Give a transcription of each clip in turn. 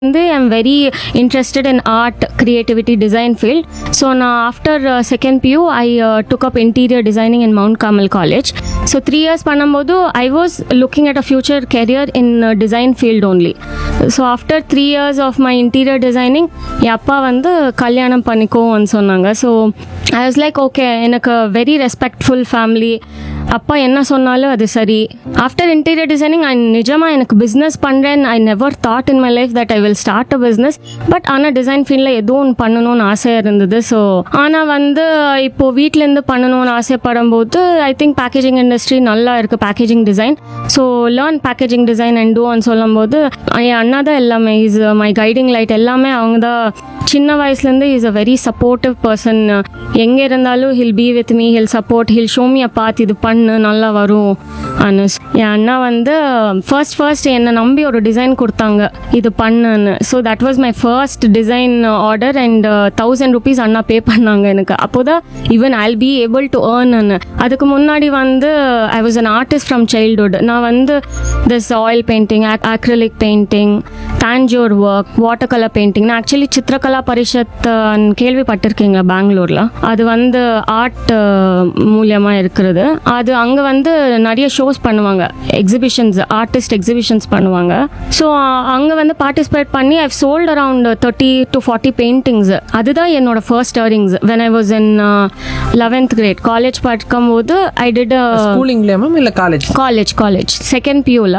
வந்து I'm very interested in art creativity design field so நான் after second PU I took up interior designing in Mount Carmel college so three years பண்ணும்போது I was looking at a future career in design field only so after three years of my interior designing என் அப்பா வந்து கல்யாணம் பண்ணிக்கோன்னு சொன்னாங்க so I was like okay எனக்கு very respectful family அப்பா என்ன சொன்னாலும் அது சரி ஆஃப்டர் இன்டீரியர் டிசைனிங் ஐ நிஜமாக எனக்கு பிஸ்னஸ் பண்ணுறேன் I never thought in my life that I will start a business but ஆனால் டிசைன் ஃபீல்டில் ஏதோ ஒன்று பண்ணணும்னு ஆசையாக இருந்தது ஸோ ஆனால் வந்து இப்போது வீட்டிலேருந்து பண்ணணும்னு ஆசைப்படும் போது ஐ திங்க் பேக்கேஜிங் இண்டஸ்ட்ரி நல்லா இருக்குது packaging design so learn packaging design and டூன்னு சொல்லும்போது என் அண்ணா தான் எல்லாமே இஸ் மை கைடிங் லைட் எல்லாமே அவங்க தான் சின்ன வயசுலேருந்து is a very supportive person எங்கே இருந்தாலும் he'll be with me he'll support he'll show me பார்த்து இது பண்ணு நல்லா வரும் அனுஸ் என் அண்ணா வந்து ஃபர்ஸ்ட் ஃபர்ஸ்ட் என்னை நம்பி ஒரு டிசைன் கொடுத்தாங்க இது பண்ணுன்னு so that was my first design order and thousand rupees அண்ணா பே பண்ணாங்க எனக்கு அப்போ தான் even I'll be able to earn அதுக்கு முன்னாடி வந்து I was an artist from childhood நான் வந்து this oil painting acrylic painting Tanjore work water colour painting நான் ஆக்சுவலி சித்திரகலா பரிஷத் அஹ், கேள்விப்பட்டிருக்கீங்களா பெங்களூர்ல அது வந்து ஆர்ட் மூலியமா இருக்கிறது அது அங்க வந்து நிறைய ஷோஸ் பண்ணுவாங்க எக்ஸிபிஷன்ஸ் ஆர்டிஸ்ட் எக்ஸிபிஷன்ஸ் பண்ணுவாங்க ஸோ அங்க வந்து பார்ட்டிசிபேட் பண்ணி I've sold around thirty to forty paintings அதுதான் என்னோட first earnings when I was in eleventh grade college படிக்கும்போது ஐ டிட் ஸ்கூலிங்லயா மேம் இல்ல காலேஜ் காலேஜ் காலேஜ் செகண்ட் பியூவில்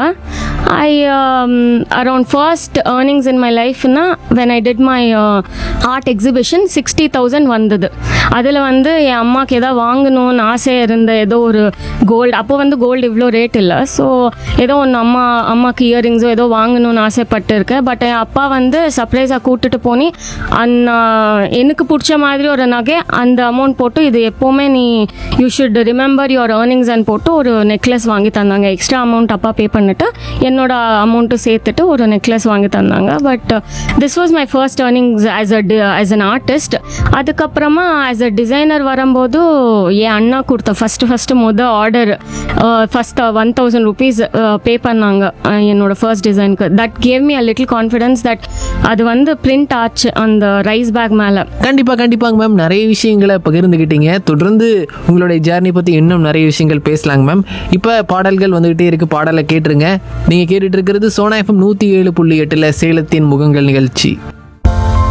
I around first earnings in my லைஃப்னா when I did my art exhibition sixty thousand வந்தது அதில் வந்து என் அம்மாவுக்கு எதாவது வாங்கணும்னு ஆசை இருந்த ஏதோ ஒரு கோல்டு அப்போ வந்து கோல்டு இவ்வளோ ரேட் இல்லை ஸோ ஏதோ ஒன்று அம்மா அம்மாவுக்கு இயரிங்ஸோ ஏதோ வாங்கணும்னு ஆசைப்பட்டு இருக்கேன் பட் என் அப்பா வந்து சர்ப்ரைஸாக கூட்டிட்டு போனி அந்த எனக்கு பிடிச்ச மாதிரி ஒரு நகை அந்த அமௌண்ட் போட்டு இது எப்போவுமே நீ you should remember your earnings and போட்டு ஒரு நெக்லஸ் வாங்கி தந்தாங்க எக்ஸ்ட்ரா அமௌண்ட் அப்பா பே பண்ணிட்டு என்னோட அமௌண்ட்டு சேர்த்துட்டு ஒரு நெக்லஸ் வாங்கி தந்தாங்க but this was my first earnings as a as an artist அதுக்கப்புறமா ஆஸ் அ டிசைனர் வரும்போது என் அண்ணா கொடுத்த ஃபஸ்ட்டு ஃபஸ்ட்டு முத order first one thousand rupees pay பண்ணாங்க அஹ், என்னோட ஃபர்ஸ்ட் டிசைனுக்கு that gave me a little confidence that அது வந்து பிரிண்ட் ஆச்சு அந்த ரைஸ் பேக் மேலே கண்டிப்பா கண்டிப்பாங்க மேம் நிறைய விஷயங்களை பகிர்ந்துக்கிட்டீங்க தொடர்ந்து உங்களுடைய ஜேர்னி பத்தி இன்னும் நிறைய விஷயங்கள் பேசலாங்க மேம் இப்போ பாடல்கள் வந்துகிட்டே இருக்கு பாடலை கேட்டுருங்க நீங்க கேட்டுட்டு இருக்கிறது சோனா எஃப்எம் நூத்தி ஏழு புள்ளி எட்டுல சேலத்தின் முகங்கள் நிகழ்ச்சி